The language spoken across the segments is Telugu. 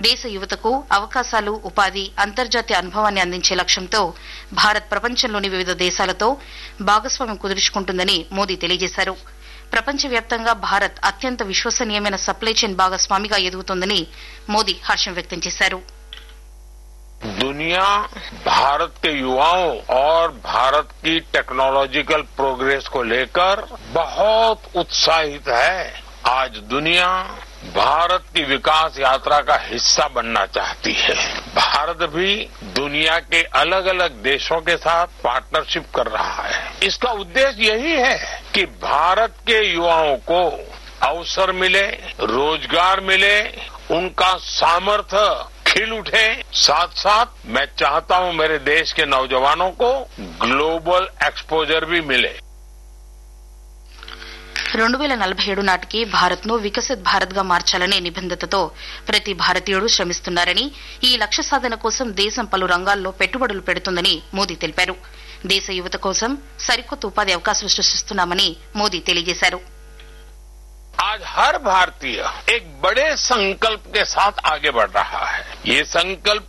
దేశ యువతకు అవకాశాలు ఉపాధి అంతర్జాతీయ అనుభవాన్ని అందించే లక్ష్యంతో భారత్ ప్రపంచంలోని వివిధ దేశాలతో భాగస్వామ్యం కుదుర్చుకుంటుందని మోదీ తెలియజేశారు ప్రపంచవ్యాప్తంగా భారత్ అత్యంత విశ్వసనీయమైన సప్లై చైన్ భాగస్వామిగా ఎదుగుతోందని మోదీ హర్షం వ్యక్తం చేశారు दुनिया भारत के युवाओं और भारत की टेक्नोलॉजिकल प्रोग्रेस को लेकर बहुत उत्साहित है आज दुनिया भारत की विकास यात्रा का हिस्सा बनना चाहती है भारत भी दुनिया के अलग अलग देशों के साथ पार्टनरशिप कर रहा है इसका उद्देश्य यही है कि भारत के युवाओं को अवसर मिले रोजगार मिले उनका सामर्थ्य खिल उठे साथ साथ मैं चाहता हूं मेरे देश के नौजवानों को ग्लोबल एक्सपोजर भी मिले రెండు వేల నలభై ఏడు నాటికి భారత్ ను వికసిత్ భారత్ గా మార్చాలనే నిబంధతతో ప్రతి భారతీయుడు శ్రమిస్తున్నారని ఈ లక్ష్య సాధన కోసం దేశం పలు రంగాల్లో పెట్టుబడులు పెడుతుందని మోదీ తెలిపారు దేశ యువత కోసం సరికొత్త ఉపాధి అవకాశాలు సృష్టిస్తున్నామని మోదీ తెలియజేశారు आज हर भारतीय एक बड़े संकल्प के साथ आगे बढ़ रहा है ये संकल्प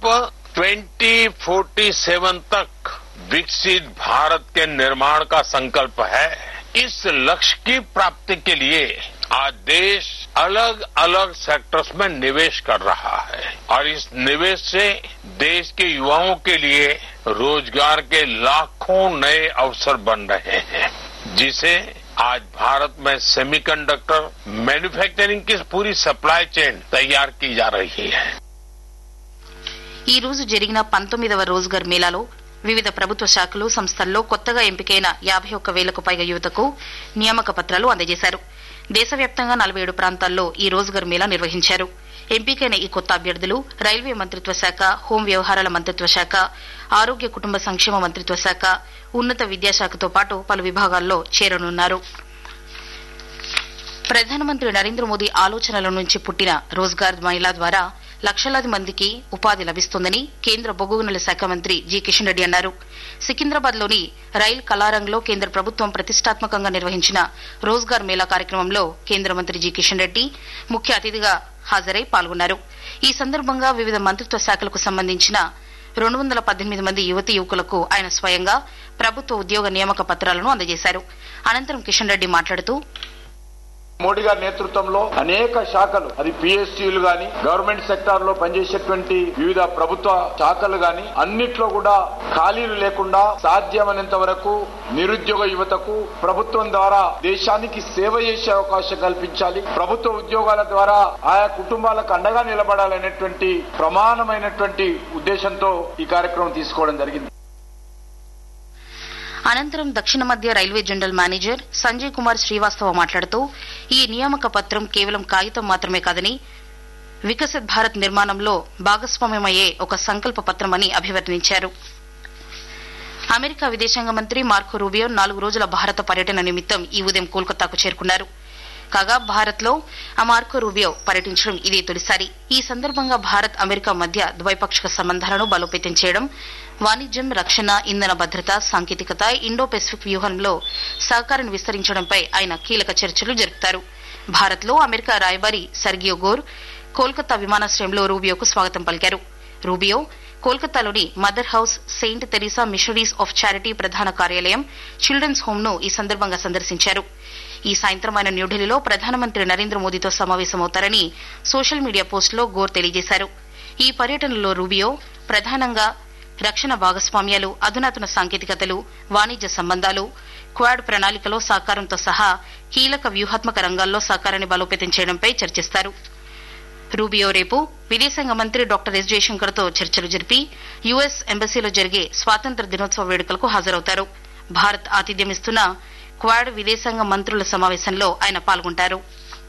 2047 तक विकसित भारत के निर्माण का संकल्प है इस लक्ष्य की प्राप्ति के लिए आज देश अलग अलग सेक्टर्स में निवेश कर रहा है और इस निवेश से देश के युवाओं के लिए रोजगार के लाखों नए अवसर बन रहे हैं जिसे आज भारत में सेमीकंडक्टर मैन्युफैक्चरिंग की पूरी सप्लाई चेन तैयार की जा रही है ఈ రోజు జరిగిన పంతొమ్మిదవ రోజ్గర్ మేళాలో వివిధ ప్రభుత్వ శాఖలు సంస్థల్లో కొత్తగా ఎంపికైన యాభై ఒక్క వేలకు పైగా యువతకు నియామక పత్రాలు అందజేశారు దేశవ్యాప్తంగా నలభై ఏడు ప్రాంతాల్లో ఈ రోజ్గర్ మేళా నిర్వహించారు ఎంపికైన ఈ కొత్త అభ్యర్థులు రైల్వే మంత్రిత్వ శాఖ హోం వ్యవహారాల మంత్రిత్వ శాఖ ఆరోగ్య కుటుంబ సంక్షేమ మంత్రిత్వ శాఖ ఉన్నత విద్యాశాఖతో పాటు పలు విభాగాల్లో చేరనున్నారు ప్రధానమంత్రి నరేంద్ర మోదీ ఆలోచనల నుంచి పుట్టిన రోజ్గార్ మహిళా ద్వారా లక్షలాది మందికి ఉపాధి లభిస్తోందని కేంద్ర బొగ్గు గనుల శాఖ మంత్రి జి కిషన్ రెడ్డి అన్నారు సికింద్రాబాద్ లోని రైల్ కళారంగ్లో కేంద్ర ప్రభుత్వం ప్రతిష్టాత్మకంగా నిర్వహించిన రోజ్గార్ మేళా కార్యక్రమంలో కేంద్ర మంత్రి జి కిషన్ రెడ్డి ముఖ్య అతిథిగా హాజరై పాల్గొన్నారు ఈ సందర్భంగా వివిధ మంత్రిత్వ శాఖలకు సంబంధించిన రెండు వందల పద్దెనిమిది మంది యువతి యువకులకు ఆయన స్వయంగా ప్రభుత్వ ఉద్యోగ నియామక పత్రాలను అందజేశారు అనంతరం కిషన్ రెడ్డి మాట్లాడుతూ మోడీ గారి నేతృత్వంలో అనేక శాఖలు అది పిఎస్సీలు గాని గవర్నమెంట్ సెక్టార్ లో పనిచేసేటువంటి వివిధ ప్రభుత్వ శాఖలు గాని అన్నిట్లో కూడా ఖాళీలు లేకుండా సాధ్యమైనంత వరకు నిరుద్యోగ యువతకు ప్రభుత్వం ద్వారా దేశానికి సేవ చేసే అవకాశం కల్పించాలి ప్రభుత్వ ఉద్యోగాల ద్వారా ఆయా కుటుంబాలకు అండగా నిలబడాలనేటువంటి ప్రమాణమైనటువంటి ఉద్దేశంతో ఈ కార్యక్రమం తీసుకోవడం జరిగింది అనంతరం దక్షిణ మధ్య railway general manager Sanjay Kumar Srivastava మాట్లాడుతూ ఈ నియామక పత్రం కేవలం కాగితం మాత్రమే కాదని వికసిత్ భారత్ నిర్మాణంలో భాగస్వామ్యమయ్యే ఒక సంకల్ప పత్రమని అభివర్ణించారు అమెరికా విదేశాంగ మంత్రి మార్కో రూబియో నాలుగు రోజుల భారత పర్యటన నిమిత్తం ఈ ఉదయం కోల్కతాకు చేరుకున్నారు కాగా భారత్ లో మార్కో రూబియో పర్యటించడం ఇదే తొలిసారి ఈ సందర్భంగా భారత్ అమెరికా మధ్య ద్వైపాక్షిక సంబంధాలను బలోపేతం చేయడం వాణిజ్యం రక్షణ ఇంధన భద్రత సాంకేతికత ఇండో పెసిఫిక్ వ్యూహంలో సహకారాన్ని విస్తరించడంపై ఆయన కీలక చర్చలు జరుపుతారు భారత్ లో అమెరికా రాయబారి సర్గియో గోర్ కోల్కతా విమానాశ్రయంలో రూబియోకు స్వాగతం పలికారు రూబియో కోల్కతాలోని Mother House Saint Teresa Missionaries of Charity ప్రధాన కార్యాలయం చిల్డ్రన్స్ హోమ్ ను ఈ సందర్భంగా సందర్శించారు ఈ సాయంత్రం ఆయన న్యూఢిల్లీలో ప్రధానమంత్రి నరేంద్ర మోదీతో సమావేశమవుతారని సోషల్ మీడియా పోస్టులో గోర్ తెలియజేశారు ఈ పర్యటనలో రూబియో ప్రధానంగా రక్షణ భాగస్వామ్యాలు అధునాతన సాంకేతికతలు వాణిజ్య సంబంధాలు క్వాడ్ ప్రణాళికలో సహకారంతో సహా కీలక వ్యూహాత్మక రంగాల్లో సహకారాన్ని బలోపేతం చేయడంపై చర్చిస్తారు రూబియో రేపు విదేశాంగ మంత్రి డాక్టర్ ఎస్ జయశంకర్ తో చర్చలు జరిపి యుఎస్ ఎంబసీలో జరిగే స్వాతంత్ర దినోత్సవ వేడుకలకు హాజరవుతారు భారత్ ఆతిథ్యమిస్తున్న క్వాడ్ విదేశాంగ మంత్రుల సమావేశంలో ఆయన పాల్గొంటారు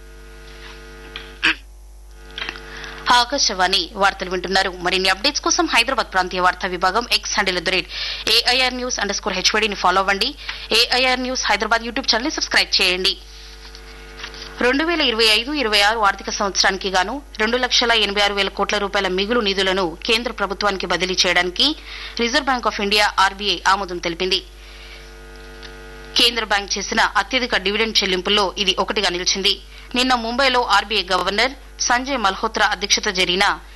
ఆకాశవాణి వార్తలు వింటున్నారు మరిన్ని అప్డేట్స్ కోసం హైదరాబాద్ ప్రాంతీయ వార్తా విభాగం X handle at the rate AIR news underscore స్కోర్ హెచ్వడిని ఫాలో అవ్వండి AIR news Hyderabad YouTube channel subscribe చేయండి రెండు వేల ఇరవై ఐదు ఇరవై ఆరు ఆర్థిక సంవత్సరానికి గాను రెండు లక్షల ఎనభై ఆరు వేల కోట్ల రూపాయల మిగులు నిధులను కేంద్ర ప్రభుత్వానికి బదిలీ చేయడానికి reserve bank of India RBI ఆమోదం తెలిపింది కేంద్ర బ్యాంక్ చేసిన అత్యధిక డివిడెండ్ చెల్లింపుల్లో ఇది ఒకటిగా నిలిచింది నిన్న ముంబైలో ఆర్బీఐ గవర్నర్ సంజయ్ మల్హోత్రా అధ్యక్షత జరిగిన